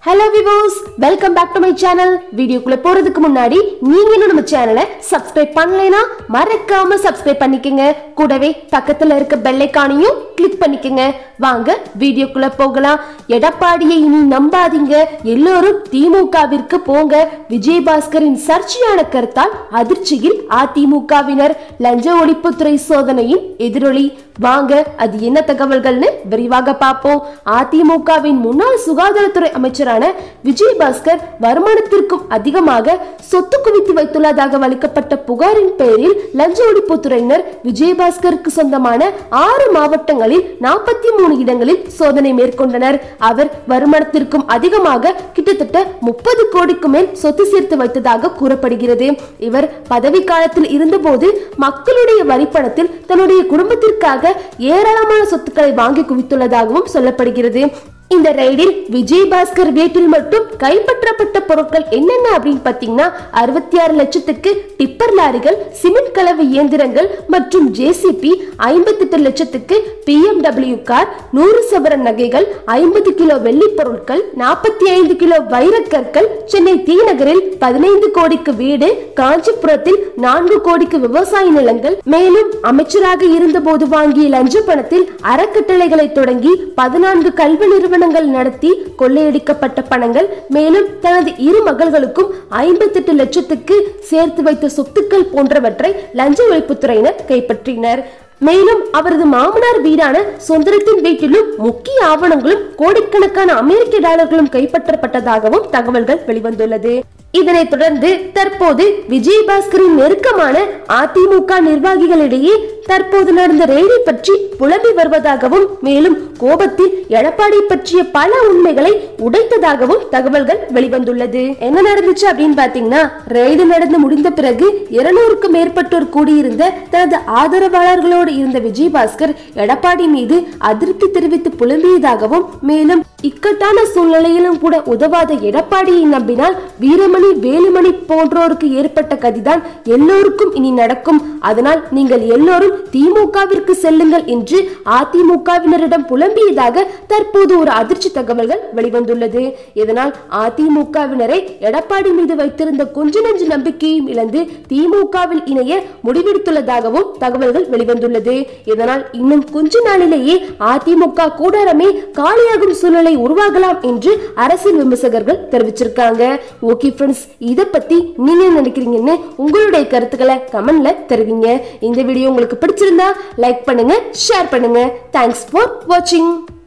hello viewers welcome back to my channel வீடியோக்குள்ள போறதுக்கு முன்னாடி நீங்க இன்னும் நம்ம சேனலை சப்ஸ்கிரைப் பண்ணலைனா மறக்காம சப்ஸ்கிரைப் பண்ணிக்கங்க கூடவே பக்கத்துல இருக்க பெல் ஐகானையும் கிளிக் பண்ணிக்கங்க வாங்க வீடியோக்குள்ள போகலாம் எடப்பாடியை இனி நம்பாதீங்க எல்லோரும் திமுகவிற்கு போங்க விஜயபாஸ்கரின் சர்ச்சையான கருத்தால் அதிர்ச்சியில் அதிமுகவினர் லஞ்ச ஒழிப்புத்துறை சோதனையின் எதிரொலி வாங்க அது என்ன தகவல்கள்னு விரிவாக பார்ப்போம் அதிமுகவின் முன்னாள் சுகாதாரத்துறை அமைச்சரான விஜயபாஸ்கர் வருமானத்திற்கும் அதிகமாக சொத்து குவித்து வைத்துள்ளதாக வலிக்கப்பட்ட புகாரின் பேரில் லஞ்ச ஒழிப்புத்துறையினர் விஜயபாஸ்கருக்கு சொந்தமான ஆறு மாவட்டங்களில் நாற்பத்தி மூணு இடங்களில் சோதனை மேற்கொண்டனர் அவர் வருமானத்திற்கும் அதிகமாக கிட்டத்தட்ட முப்பது கோடிக்கு மேல் சொத்து சேர்த்து வைத்ததாக கூறப்படுகிறது இவர் பதவி காலத்தில் இருந்தபோது மக்களுடைய வரிப்பணத்தில் தன்னுடைய குடும்பத்திற்காக ஏராளமான சொத்துக்களை வாங்கி குவித்துள்ளதாகவும் சொல்லப்படுகிறது இந்த ரெய்டில் விஜயபாஸ்கர் வீட்டில் மட்டும் கைப்பற்றப்பட்ட பொருட்கள் என்னென்ன அப்படின்னு பாத்தீங்கன்னா அறுபத்தி ஆறு லட்சத்துக்கு டிப்பர் லாரிகள் சிமெண்ட் கலவை இயந்திரங்கள் மற்றும் ஜேசிபி ஐம்பத்தி எட்டு லட்சத்துக்கு பிஎம்டபிள்யூ கார் நூறு சவரன் நகைகள் ஐம்பது கிலோ வெள்ளி பொருட்கள் நாற்பத்தி ஐந்து கிலோ வைரக்கற்கள் சென்னை தி நகரில் பதினைந்து கோடிக்கு வீடு காஞ்சிபுரத்தில் நான்கு கோடிக்கு விவசாய நிலங்கள் மேலும் அமைச்சராக இருந்தபோது வாங்கிய லஞ்ச பணத்தில் அறக்கட்டளைகளை தொடங்கி பதினான்கு கல்வி நிறுவனங்கள் நடத்தி கொள்ளையடிக்கப்பட்ட பணங்கள் மேலும் தனது இரு மகள்களுக்கும் ஐம்பத்தெட்டு லட்சத்துக்கு சேர்த்து வைத்த சொத்துக்கள் போன்றவற்றை லஞ்ச ஒழிப்புத்துறையினர் கைப்பற்றினர் மேலும் அவரது மாமனார் வீடான சுந்தரத்தின் வீட்டிலும் முக்கிய ஆவணங்களும் கோடிக்கணக்கான அமெரிக்க டாலர்களும் கைப்பற்றப்பட்டதாகவும் தகவல்கள் வெளிவந்துள்ளது இதனைத் தொடர்ந்து தற்போது விஜயபாஸ்கரின் நெருக்கமான அதிமுக நிர்வாகிகளிடையே தற்போது நடந்த ரெய்டை பற்றி புலம்பி வருவதாகவும் மேலும் கோபத்தில் எடப்பாடி பற்றிய பல உண்மைகளை உடைத்ததாகவும் தகவல்கள் வெளிவந்துள்ளது என்ன நடந்துச்சு அப்படின்னு பாத்தீங்கன்னா ரெய்டு நடந்து முடிந்த பிறகு இருநூறுக்கும் மேற்பட்டோர் கூடியிருந்த தனது ஆதரவாளர்களோடு இருந்த விஜயபாஸ்கர் எடப்பாடி மீது அதிருப்தி தெரிவித்து புலம்பியதாகவும் மேலும் இக்கட்டான சூழ்நிலையிலும் கூட உதவாத எடப்பாடியை நம்பினால் வீரமணி வேலுமணி போன்றோருக்கு ஏற்பட்ட கதிதான் எல்லோருக்கும் இனி நடக்கும் அதனால் நீங்கள் எல்லோரும் திமுகவிற்கு செல்லுங்கள் என்று அதிமுகவினரிடம் புலம்பியதாக தற்போது ஒரு அதிர்ச்சி தகவல்கள் வெளிவந்துள்ளது இதனால் அதிமுகவினரை எடப்பாடி மீது வைத்திருந்த கொஞ்ச நெஞ்சு நம்பிக்கையும் இழந்து திமுகவில் இணைய முடிவெடுத்துள்ளதாகவும் தகவல்கள் வெளிவந்துள்ளது இதனால் இன்னும் கொஞ்ச நாளிலேயே அதிமுக கூடாரமே காலியாகும் சூழ்நிலை உருவாகலாம் என்று அரசியல் விமர்சகர்கள் தெரிவிச்சிருக்காங்க ஓகே ஃப்ரெண்ட்ஸ் இத பத்தி நீங்க என்ன நினைக்கிறீங்கன்னு உங்களுடைய கருத்துக்களை கமெண்ட்ல தெரிவிங்க இந்த வீடியோ உங்களுக்கு பிடிச்சிருந்தா லைக் பண்ணுங்க ஷேர் பண்ணுங்க தேங்க்ஸ் ஃபார் வாட்சிங்